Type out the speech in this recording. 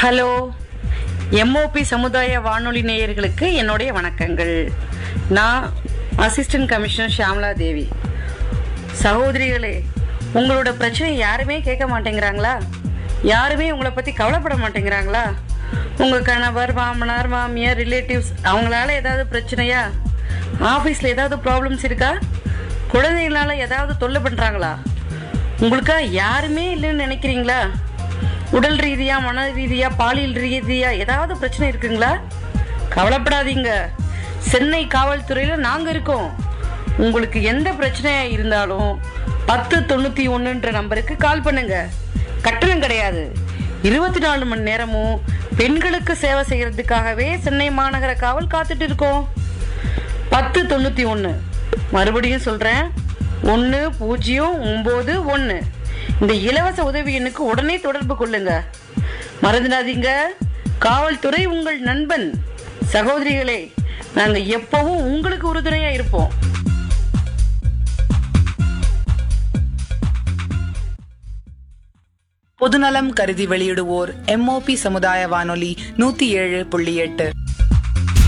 hello MOP சமுதாய வானொலி நேயர்களுக்கு என்னுடைய வணக்கங்கள் நான் அசிஸ்டன்ட் கமிஷனர் ஷியாமலா தேவி சகோதரிகளே உங்களோட பிரச்சனை யாருமே கேட்க மாட்டேங்கிறாங்களா யாருமே உங்களை பத்தி கவலைப்பட மாட்டேங்கிறாங்களா உங்க கணவர் மாமனார் மாமியார் ரிலேட்டிவ்ஸ் அவங்களால ஏதாவது பிரச்சனையா ஆபீஸ்ல ஏதாவது ப்ராப்ளம்ஸ் இருக்கா குழந்தைகளால ஏதாவது தொல்லை பண்றாங்களா உங்களுக்கா யாருமே இல்லைன்னு நினைக்கிறீங்களா உடல் ரீதியா மன ரீதியா பாலியல் ரீதியா ஏதாவது பிரச்சனை இருக்குங்களா கவலைப்படாதீங்க சென்னை காவல்துறையில நாங்க இருக்கோம் உங்களுக்கு எந்த பிரச்சனையா இருந்தாலும் பத்து தொண்ணூத்தி ஒண்ணுன்ற நம்பருக்கு கால் பண்ணுங்க கட்டணம் கிடையாது இருபத்தி நாலு மணி நேரமும் பெண்களுக்கு சேவை செய்யறதுக்காகவே சென்னை மாநகர காவல் காத்துட்டு இருக்கோம் பத்து தொண்ணூத்தி ஒண்ணு மறுபடியும் சொல்றேன் ஒன்னு பூஜ்ஜியம் ஒன்பது ஒன்னு இந்த இலவச உதவி எண்ணுக்கு உடனே தொடர்பு கொள்ளுங்க மறந்துடாதீங்க காவல்துறை உங்கள் நண்பன் சகோதரிகளே நாங்க எப்பவும் உங்களுக்கு உறுதுணையா இருப்போம் பொதுநலம் கருதி வெளியிடுவோர் எம்ஓபி சமுதாய வானொலி நூத்தி ஏழு புள்ளி எட்டு